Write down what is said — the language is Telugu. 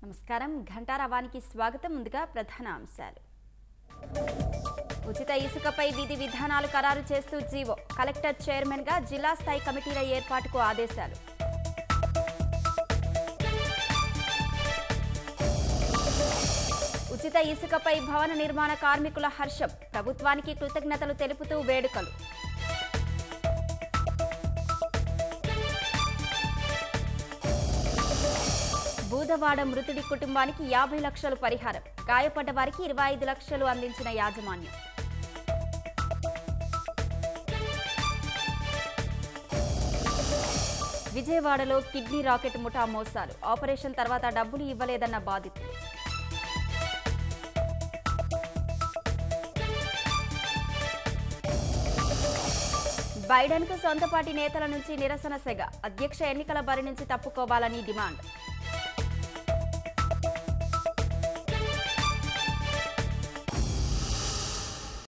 నమస్కారం ఘంటారవానికి స్వాగతం ముందుగా ప్రధాన అంశాలు ఉచిత ఇసుకపై విధి విధానాలు ఖరారు చేస్తూ జీవో కలెక్టర్ చైర్మన్ గా జిల్లా స్థాయి కమిటీల ఏర్పాటుకు ఆదేశాలు ఉచిత ఇసుకపై భవన నిర్మాణ కార్మికుల హర్షం ప్రభుత్వానికి కృతజ్ఞతలు తెలుపుతూ వేడుకలు బూదవాడ మృతుడి కుటుంబానికి యాభై లక్షలు పరిహారం గాయపడ్డ వారికి ఇరవై ఐదు లక్షలు అందించిన యాజమాన్యం విజయవాడలో కిడ్నీ రాకెట్ ముఠా మోసాలు ఆపరేషన్ తర్వాత డబ్బులు ఇవ్వలేదన్న బాధితులు బైడెన్కు సొంత పార్టీ నేతల నుంచి నిరసన సెగ అధ్యక్ష ఎన్నికల బరి నుంచి తప్పుకోవాలని డిమాండ్